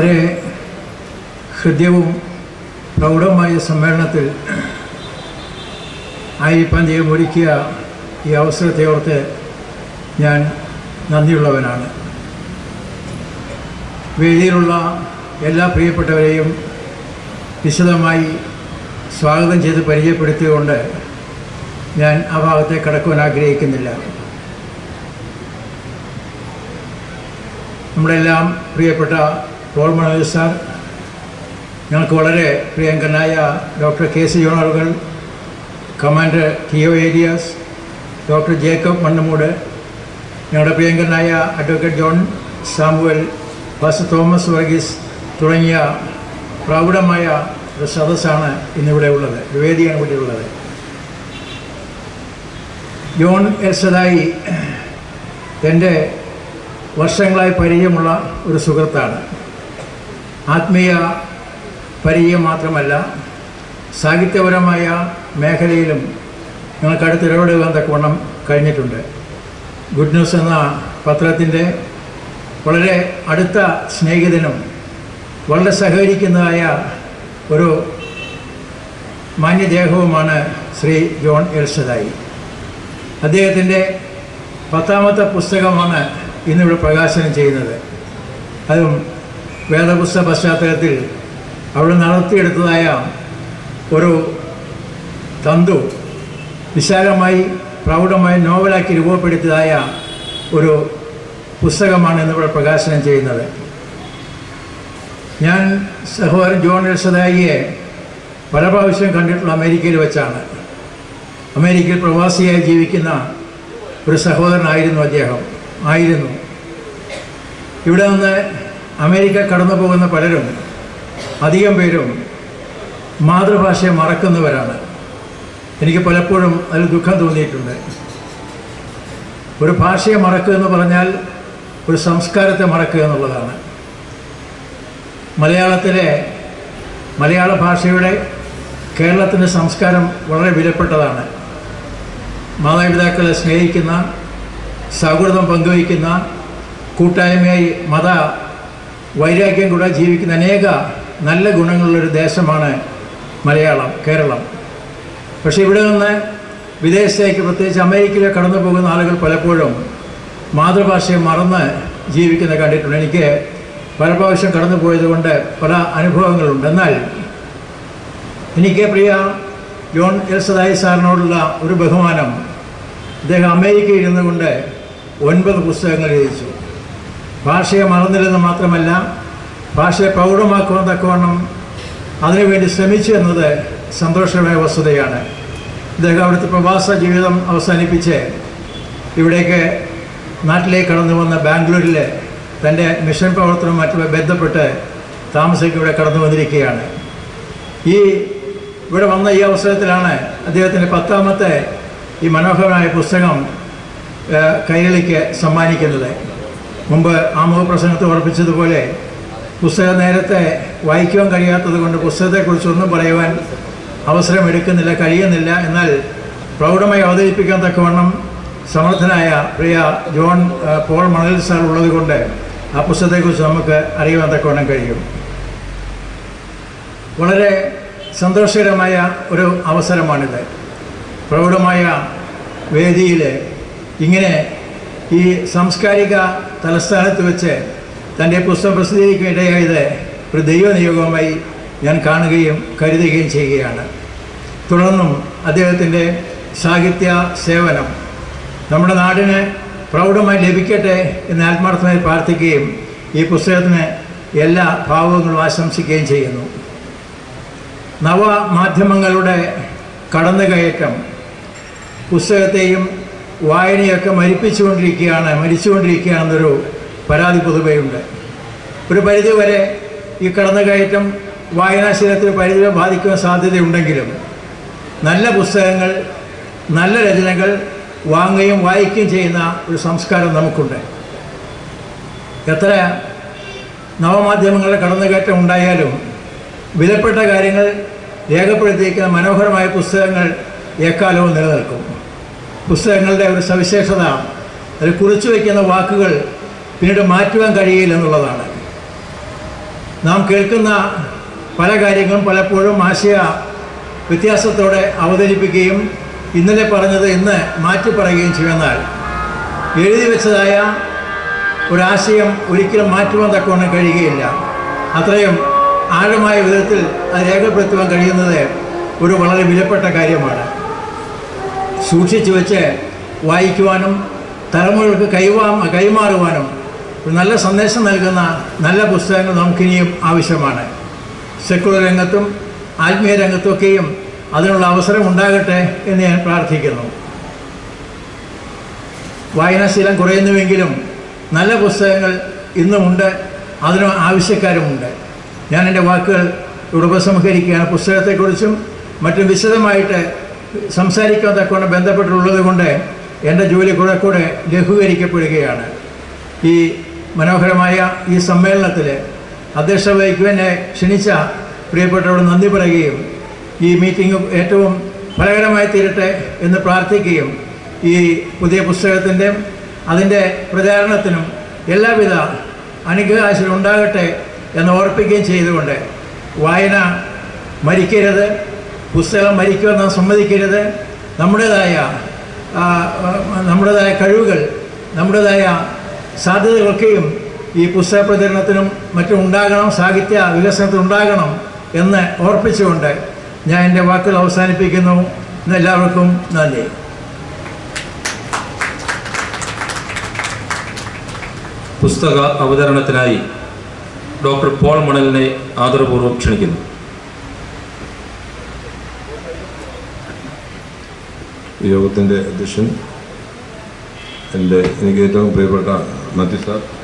വളരെ ഹൃദ്യവും പ്രൗഢമായ സമ്മേളനത്തിൽ ആയിരിക്കാൻ ദൈവം ഒരുക്കിയ ഈ അവസരത്തെ ഓർത്ത് ഞാൻ നന്ദിയുള്ളവനാണ് വേദിയിലുള്ള എല്ലാ പ്രിയപ്പെട്ടവരെയും വിശദമായി സ്വാഗതം ചെയ്ത് പരിചയപ്പെടുത്തിയുകൊണ്ട് ഞാൻ ആ ഭാഗത്തെ കടക്കുവാൻ ആഗ്രഹിക്കുന്നില്ല നമ്മളെല്ലാം പ്രിയപ്പെട്ട പോൾ മനോജ് സാർ ഞങ്ങൾക്ക് വളരെ പ്രിയങ്കരനായ ഡോക്ടർ കെ സി ജോണറുകൾ കമാൻഡർ ടിഒ ഏരിയാസ് ഡോക്ടർ ജേക്കബ് മണ്ണമൂട് ഞങ്ങളുടെ പ്രിയങ്കരനായ അഡ്വക്കേറ്റ് ജോൺ സാമുവൽ ഫാസ് തോമസ് വർഗീസ് തുടങ്ങിയ പ്രൗഢമായ ഒരു സദസ്സാണ് ഇന്നിവിടെ ഉള്ളത് ഒരു വേദിയാണ് ഇവിടെ ഉള്ളത് ജോൺ എൽസദായി എൻ്റെ വർഷങ്ങളായി പരിചയമുള്ള ഒരു സുഹൃത്താണ് ആത്മീയ പരിചയം മാത്രമല്ല സാഹിത്യപരമായ മേഖലയിലും ഞങ്ങൾക്ക് അടുത്ത് ഇടപെടുവാൻ തക്കവണ്ണം കഴിഞ്ഞിട്ടുണ്ട് ഗുഡ് ന്യൂസ് എന്ന പത്രത്തിൻ്റെ വളരെ അടുത്ത സ്നേഹിതനും വളരെ സഹകരിക്കുന്നതായ ഒരു മാന്യദേഹവുമാണ് ശ്രീ ജോൺ എൽസദായി അദ്ദേഹത്തിൻ്റെ പത്താമത്തെ പുസ്തകമാണ് ഇന്നിവിടെ പ്രകാശനം ചെയ്യുന്നത് അതും വേദപുസ്തക പശ്ചാത്തലത്തിൽ അവിടെ നടത്തിയെടുത്തതായ ഒരു തന്തു വിശാലമായി പ്രൗഢമായി നോവലാക്കി രൂപപ്പെടുത്തിയതായ ഒരു പുസ്തകമാണ് ഇന്നിവിടെ പ്രകാശനം ചെയ്യുന്നത് ഞാൻ സഹോദരൻ ജോൺ എൽസദായിയെ പല പ്രാവശ്യം കണ്ടിട്ടുള്ള അമേരിക്കയിൽ വെച്ചാണ് അമേരിക്കയിൽ പ്രവാസിയായി ജീവിക്കുന്ന ഒരു സഹോദരനായിരുന്നു അദ്ദേഹം ആയിരുന്നു ഇവിടെ നിന്ന് അമേരിക്ക കടന്നു പോകുന്ന പലരും അധികം പേരും മാതൃഭാഷയെ മറക്കുന്നവരാണ് എനിക്ക് പലപ്പോഴും അതിൽ ദുഃഖം തോന്നിയിട്ടുണ്ട് ഒരു ഭാഷയെ മറക്കുക എന്ന് പറഞ്ഞാൽ ഒരു സംസ്കാരത്തെ മറക്കുക എന്നുള്ളതാണ് മലയാളത്തിലെ മലയാള ഭാഷയുടെ കേരളത്തിൻ്റെ സംസ്കാരം വളരെ വിലപ്പെട്ടതാണ് മാതാപിതാക്കളെ സ്നേഹിക്കുന്ന സൗഹൃദം പങ്കുവയ്ക്കുന്ന കൂട്ടായ്മയായി മത വൈരാഗ്യം കൂടെ ജീവിക്കുന്ന അനേക നല്ല ഗുണങ്ങളുള്ളൊരു ദേശമാണ് മലയാളം കേരളം പക്ഷേ ഇവിടെ നിന്ന് വിദേശത്തേക്ക് പ്രത്യേകിച്ച് അമേരിക്കയിലേക്ക് കടന്നു പോകുന്ന ആളുകൾ പലപ്പോഴും മാതൃഭാഷയെ മറന്ന് ജീവിക്കുന്ന കണ്ടിട്ടുണ്ട് എനിക്ക് പല പ്രാവശ്യം കടന്നു പോയതുകൊണ്ട് പല അനുഭവങ്ങളുണ്ട് എന്നാൽ എനിക്ക് പ്രിയ ജോൺ എൽസദായി സാറിനോടുള്ള ഒരു ബഹുമാനം അദ്ദേഹം അമേരിക്കയിൽ ഇരുന്നുകൊണ്ട് ഒൻപത് പുസ്തകങ്ങൾ രചിച്ചു ഭാഷയെ മറന്നില്ലെന്ന് മാത്രമല്ല ഭാഷയെ പ്രൗഢമാക്കുവാൻ തക്കവണ്ണം അതിനുവേണ്ടി ശ്രമിച്ചു എന്നത് സന്തോഷമായ വസ്തുതയാണ് അദ്ദേഹം അവിടുത്തെ പ്രവാസ ജീവിതം അവസാനിപ്പിച്ച് ഇവിടേക്ക് നാട്ടിലേക്ക് കടന്നു വന്ന ബാംഗ്ലൂരിൽ തൻ്റെ മിഷൻ പ്രവർത്തനം മറ്റുമായി ബന്ധപ്പെട്ട് താമസിക്ക് ഇവിടെ കടന്നു വന്നിരിക്കുകയാണ് ഈ ഇവിടെ വന്ന ഈ അവസരത്തിലാണ് അദ്ദേഹത്തിൻ്റെ പത്താമത്തെ ഈ മനോഹരമായ പുസ്തകം ഏഹ്, കൈരളിക്ക് സമ്മാനിക്കുന്നത് മുമ്പ് ആമുഖ പ്രസംഗത്തിൽ ഉറപ്പിച്ചതുപോലെ പുസ്തകം നേരത്തെ വായിക്കുവാൻ കഴിയാത്തത് കൊണ്ട് പുസ്തകത്തെക്കുറിച്ചൊന്നും പറയുവാൻ അവസരം എടുക്കുന്നില്ല കഴിയുന്നില്ല എന്നാൽ പ്രൗഢമായി അവതരിപ്പിക്കാൻ തക്കവണ്ണം സമർത്ഥനായ പ്രിയ ജോൺ ഏഹ്, പോൾ മണൽ സാർ ഉള്ളതുകൊണ്ട് ആ പുസ്തകത്തെക്കുറിച്ച് നമുക്ക് അറിയുവാൻ തക്കവണ്ണം കഴിയും വളരെ സന്തോഷകരമായ ഒരു അവസരമാണിത് പ്രൗഢമായ വേദിയിൽ ഇങ്ങനെ ഈ സാംസ്കാരിക തലസ്ഥാനത്ത് വെച്ച് തൻ്റെ പുസ്തകം പ്രസിദ്ധീകരിക്കാൻ ഇടയായത് ഒരു ദൈവനിയോഗമായി ഞാൻ കാണുകയും കരുതുകയും ചെയ്യുകയാണ് തുടർന്നും അദ്ദേഹത്തിൻ്റെ സാഹിത്യ സേവനം നമ്മുടെ നാടിന് പ്രൗഢമായി ലഭിക്കട്ടെ എന്ന് ആത്മാർത്ഥമായി പ്രാർത്ഥിക്കുകയും ഈ പുസ്തകത്തിന് എല്ലാ ഭാവങ്ങളും ആശംസിക്കുകയും ചെയ്യുന്നു നവമാധ്യമങ്ങളുടെ കടന്നുകയറ്റം പുസ്തകത്തെയും വായനയൊക്കെ മരിപ്പിച്ചുകൊണ്ടിരിക്കുകയാണ് മരിച്ചുകൊണ്ടിരിക്കുകയാണെന്നൊരു പരാതി പൊതുവെയുണ്ട് ഒരു പരിധിവരെ ഈ കടന്നുകയറ്റം വായനാശീലത്തിന് പരിധിവരെ ബാധിക്കുവാൻ സാധ്യതയുണ്ടെങ്കിലും നല്ല പുസ്തകങ്ങൾ നല്ല രചനകൾ വാങ്ങുകയും വായിക്കുകയും ചെയ്യുന്ന ഒരു സംസ്കാരം നമുക്കുണ്ട് എത്ര നവമാധ്യമങ്ങളുടെ കടന്നുകയറ്റം ഉണ്ടായാലും വിലപ്പെട്ട കാര്യങ്ങൾ രേഖപ്പെടുത്തിയിരിക്കുന്ന മനോഹരമായ പുസ്തകങ്ങൾ എക്കാലവും നിലനിൽക്കും പുസ്തകങ്ങളുടെ ഒരു സവിശേഷത അതിൽ കുറിച്ചു വയ്ക്കുന്ന വാക്കുകൾ പിന്നീട് മാറ്റുവാൻ കഴിയില്ല എന്നുള്ളതാണ് നാം കേൾക്കുന്ന പല കാര്യങ്ങളും പലപ്പോഴും ആശയ വ്യത്യാസത്തോടെ അവതരിപ്പിക്കുകയും ഇന്നലെ പറഞ്ഞത് ഇന്ന് മാറ്റി പറയുകയും ചെയ്യുമെന്നാൽ എഴുതി വെച്ചതായ ഒരാശയം ഒരിക്കലും മാറ്റുവാൻ തക്കവണ്ണം കഴിയുകയില്ല അത്രയും ആഴമായ വിധത്തിൽ അത് രേഖപ്പെടുത്തുവാൻ കഴിയുന്നത് ഒരു വളരെ വിലപ്പെട്ട കാര്യമാണ് സൂക്ഷിച്ചു വെച്ച് വായിക്കുവാനും തലമുറകൾക്ക് കൈവാ കൈമാറുവാനും ഒരു നല്ല സന്ദേശം നൽകുന്ന നല്ല പുസ്തകങ്ങൾ നമുക്കിനിയും ആവശ്യമാണ് സെക്കുലർ രംഗത്തും ആത്മീയ രംഗത്തൊക്കെയും അതിനുള്ള അവസരം ഉണ്ടാകട്ടെ എന്ന് ഞാൻ പ്രാർത്ഥിക്കുന്നു വായനാശീലം കുറയുന്നുവെങ്കിലും നല്ല പുസ്തകങ്ങൾ ഇന്നുമുണ്ട് അതിന് ആവശ്യക്കാരുമുണ്ട് ഞാൻ എൻ്റെ വാക്കുകൾ ഇവിടെ ഉപസംഹരിക്കുകയാണ് പുസ്തകത്തെക്കുറിച്ചും മറ്റും വിശദമായിട്ട് സംസാരിക്കാൻ തക്കവണ്ണം ബന്ധപ്പെട്ടുള്ളത് കൊണ്ട് എൻ്റെ ജോലി കൂടെ കൂടെ ലഘൂകരിക്കപ്പെടുകയാണ് ഈ മനോഹരമായ ഈ സമ്മേളനത്തിൽ അധ്യക്ഷ വഹിക്കുവാനെ ക്ഷണിച്ച പ്രിയപ്പെട്ടവരോട് നന്ദി പറയുകയും ഈ മീറ്റിംഗ് ഏറ്റവും ഫലകരമായി തീരട്ടെ എന്ന് പ്രാർത്ഥിക്കുകയും ഈ പുതിയ പുസ്തകത്തിൻ്റെ അതിൻ്റെ പ്രചാരണത്തിനും എല്ലാവിധ അനുഗ്രഹാശനം ഉണ്ടാകട്ടെ എന്ന് ഓർപ്പിക്കുകയും ചെയ്തുകൊണ്ട് വായന മരിക്കരുത് പുസ്തകം മരിക്കുവാൻ നാം സമ്മതിക്കരുത് നമ്മുടേതായ ആ, ആ, നമ്മുടേതായ കഴിവുകൾ നമ്മുടേതായ സാധ്യതകളൊക്കെയും ഈ പുസ്തക പ്രചരണത്തിനും മറ്റും ഉണ്ടാകണം സാഹിത്യ വികസനത്തിനും ഉണ്ടാകണം എന്ന് ഓർപ്പിച്ചുകൊണ്ട് ഞാൻ എൻ്റെ വാക്കുകൾ അവസാനിപ്പിക്കുന്നു ഇന്ന് എല്ലാവർക്കും നന്ദി പുസ്തക അവതരണത്തിനായി ഡോക്ടർ പോൾ മണലിനെ ആദരപൂർവ്വം ക്ഷണിക്കുന്നു ഈ യോഗത്തിൻ്റെ അധ്യക്ഷൻ എൻ്റെ എനിക്ക് ഏറ്റവും പ്രിയപ്പെട്ട മത്യു സാർ